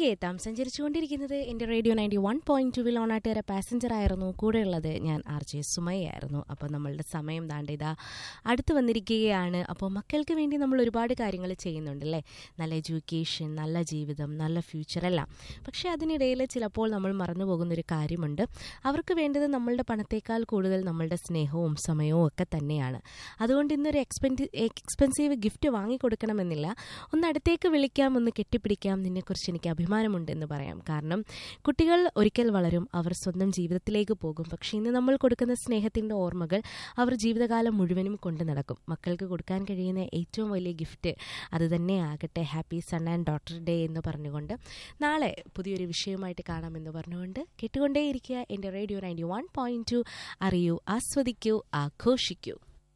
തിരികെ എത്താം സഞ്ചരിച്ചുകൊണ്ടിരിക്കുന്നത് എൻ്റെ റേഡിയോ നയൻറ്റി വൺ പോയിന്റ് ടുവിൽ ഓണാട്ടുകാര പാസഞ്ചർ ആയിരുന്നു കൂടെയുള്ളത് ഞാൻ ആർ ജെ സുമയായിരുന്നു അപ്പോൾ നമ്മളുടെ സമയം ദാണ്ട് ഇതാ അടുത്ത് വന്നിരിക്കുകയാണ് അപ്പോൾ മക്കൾക്ക് വേണ്ടി നമ്മൾ ഒരുപാട് കാര്യങ്ങൾ ചെയ്യുന്നുണ്ടല്ലേ നല്ല എഡ്യൂക്കേഷൻ നല്ല ജീവിതം നല്ല ഫ്യൂച്ചർ എല്ലാം പക്ഷേ അതിനിടയിൽ ചിലപ്പോൾ നമ്മൾ മറന്നു പോകുന്നൊരു കാര്യമുണ്ട് അവർക്ക് വേണ്ടത് നമ്മളുടെ പണത്തേക്കാൾ കൂടുതൽ നമ്മളുടെ സ്നേഹവും സമയവും ഒക്കെ തന്നെയാണ് അതുകൊണ്ട് ഇന്നൊരു എക്സ്പെൻസി എക്സ്പെൻസീവ് ഗിഫ്റ്റ് വാങ്ങിക്കൊടുക്കണമെന്നില്ല ഒന്ന് അടുത്തേക്ക് വിളിക്കാം ഒന്ന് കെട്ടിപ്പിടിക്കാം നിന്നെക്കുറിച്ച് എനിക്ക് അഭിമാനമുണ്ടെന്ന് പറയാം കാരണം കുട്ടികൾ ഒരിക്കൽ വളരും അവർ സ്വന്തം ജീവിതത്തിലേക്ക് പോകും പക്ഷേ ഇന്ന് നമ്മൾ കൊടുക്കുന്ന സ്നേഹത്തിൻ്റെ ഓർമ്മകൾ അവർ ജീവിതകാലം മുഴുവനും കൊണ്ടു നടക്കും മക്കൾക്ക് കൊടുക്കാൻ കഴിയുന്ന ഏറ്റവും വലിയ ഗിഫ്റ്റ് അത് തന്നെ ആകട്ടെ happy son and daughter day എന്ന് പറഞ്ഞുകൊണ്ട് നാളെ പുതിയൊരു വിഷയമായിട്ട് കാണാമെന്ന് പറഞ്ഞുകൊണ്ട് കേട്ടുകൊണ്ടേയിരിക്കുക എൻ്റെ radio ninety one point two അറിയൂ ആസ്വദിക്കൂ ആഘോഷിക്കൂ